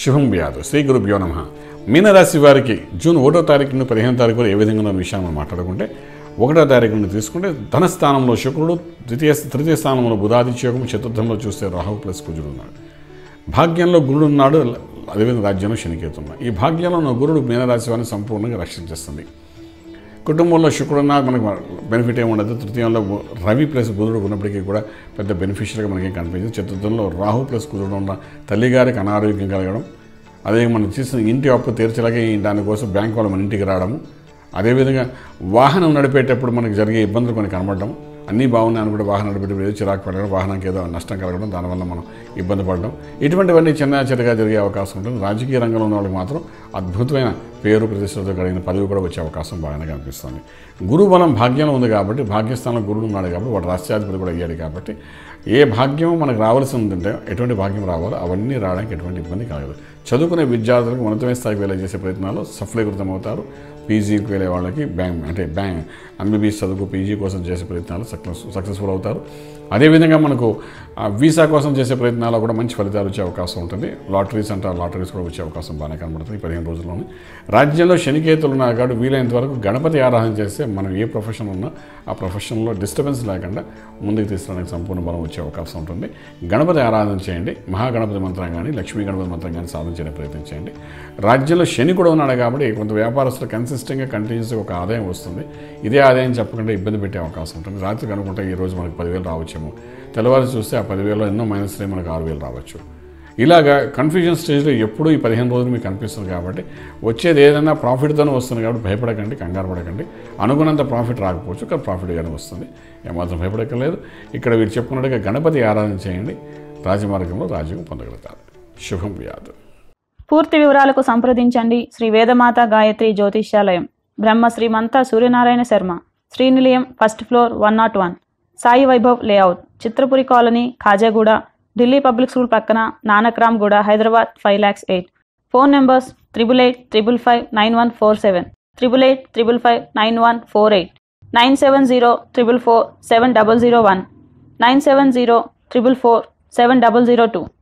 శుభం వ్యాధు శ్రీ గురుభ్యో నమ మీనరాశి వారికి జూన్ ఒకటో తారీఖు నుండి పదిహేను తారీఖు వరకు ఏ విధంగా ఉన్న విషయాన్ని మనం మాట్లాడుకుంటే ఒకటో తారీఖు నుండి తీసుకుంటే ధనస్థానంలో శుక్రుడు ద్వితీయ తృతీయ స్థానంలో బుధాదిత్యోగం చతుర్థంలో చూస్తే రాహు ప్లస్ కుజుడు ఉన్నాడు భాగ్యంలో గురుడు ఉన్నాడు అదేవిధంగా రాజ్యంలో శనికేతున్నాడు ఈ భాగ్యంలో ఉన్న గురుడు మీనరాశి వారిని సంపూర్ణంగా రక్షించేస్తుంది కుటుంబంలో శుక్రుడున్నా మనకు బెనిఫిట్ ఏమి ఉండదు తృతీయంలో రవి ప్లస్ బుధుడు ఉన్నప్పటికీ కూడా పెద్ద బెనిఫిషియల్గా మనకేం కనిపించదు చతుర్థంలో రాహు ప్లస్ కుజుడు ఉన్న తల్లిగారికి అనారోగ్యం కలగడం అదే మనం చేసిన ఇంటి అప్పు తీర్చలాగే దానికోసం బ్యాంక్ వాళ్ళు మన ఇంటికి రావడము అదేవిధంగా వాహనం నడిపేటప్పుడు మనకి జరిగే ఇబ్బందులు కొన్ని కనబడడం అన్నీ బాగున్నాయి అనుకుంటే వాహనం నడిపేటప్పుడు ఏదో చిరాకు పడడం వాహనానికి ఏదో నష్టం కలగడం దానివల్ల మనం ఇబ్బంది పడడం ఇటువంటివన్నీ చిన్న చిన్నగా జరిగే అవకాశం ఉంటుంది రాజకీయ రంగంలో ఉన్న వాళ్ళకి మాత్రం అద్భుతమైన పేరు ప్రతిష్టతో కలిగిన పదవి కూడా వచ్చే అవకాశం బాగానే కనిపిస్తుంది గురు బలం భాగ్యంలో ఉంది కాబట్టి భాగ్యస్థానంలో గురుడు ఉన్నాడు కాబట్టి వాడు రాష్ట్రాధిపతి కూడా అయ్యాడు కాబట్టి ఏ భాగ్యం మనకు రావాల్సి ఉందంటే ఎటువంటి భాగ్యం రావాలో అవన్నీ రావడానికి ఎటువంటి ఇబ్బంది కలగదు చదువుకునే విద్యార్థులకు ఉన్నతమైన స్థాయికి వెళ్ళే చేసే ప్రయత్నాలు సఫలీకృతం అవుతారు పీజీకి వెళ్ళే వాళ్ళకి బ్యాంక్ అంటే బ్యాంక్ ఎంబీబీఎస్ చదువుకు పీజీ కోసం చేసే ప్రయత్నాలు సక్సెస్ సక్సెస్ఫుల్ అవుతారు అదేవిధంగా మనకు ఆ వీసా కోసం చేసే ప్రయత్నాల్లో కూడా మంచి ఫలితాలు వచ్చే అవకాశం ఉంటుంది లాటరీస్ అంటారు లాటరీస్ కూడా వచ్చే అవకాశం బాగానే కనబడుతుంది ఈ పదిహేను రోజుల్లోనే రాజ్యంలో శనికేతులు ఉన్నారు కాబట్టి వీలైనంత వరకు గణపతి ఆరాధన చేస్తే మనం ఏ ప్రొఫెషన్ ఉన్నా ఆ ప్రొఫెషన్లో డిస్టర్బెన్స్ లేకుండా ముందుకు తీసుకురావడానికి సంపూర్ణ బలం వచ్చే అవకాశం ఉంటుంది గణపతి ఆరాధన చేయండి మహాగణపతి మంత్రం కానీ లక్ష్మీ గణపతి మంత్రం కానీ సాధన చేయడానికి ప్రయత్నం చేయండి రాజ్యంలో శని కూడా ఉన్నాడు కాబట్టి కొంత వ్యాపారస్తులు కన్సిస్టెంట్గా కంటిన్యూస్గా ఒక ఆదాయం వస్తుంది ఇదే ఆదాయం చెప్పకుండా ఇబ్బంది పెట్టే అవకాశం ఉంటుంది రాత్రి కనుకుంటే ఈ రోజు మనకు పదివేలు రావచ్చేమో తెల్లవారు చూస్తే ఆ పదివేలలో ఎన్నో మైనస్ అయ్యి మనకు ఆరు వేలు రావచ్చు ఇలాగా కన్ఫ్యూజన్ స్టేజ్లో ఎప్పుడూ ఈ పదిహేను రోజులు మీకు కనిపిస్తుంది కాబట్టి వచ్చేది ఏదైనా ప్రాఫిట్తోనే వస్తుంది కాబట్టి భయపడకండి కంగారు పడకండి అనుకున్నంత ప్రాఫిట్ రాకపోవచ్చు కానీ ప్రాఫిట్గానే వస్తుంది ఏమాత్రం భయపడక్కర్లేదు ఇక్కడ వీరు చెప్పుకున్నట్టుగా గణపతి ఆరాధన చేయండి రాజమార్గంలో రాజ్యం పొందగలుగుతారు శుభం వ్యాధు పూర్తి వివరాలకు సంప్రదించండి Shri Vedamata Gayatri Jyotishyalayam Brahma Srimantha Suryanarayana Sharma Srinilayam first floor one naught one Sai Vaibhav layout Chitrapuri colony Khajaguda Delhi public school పక్కన Nanakramguda Hyderabad five lakhs eight phone numbers triple eight triple five nine one four seven triple eight triple five nine one four eight nine seven zero triple four seven double zero one nine seven zero triple four seven double zero two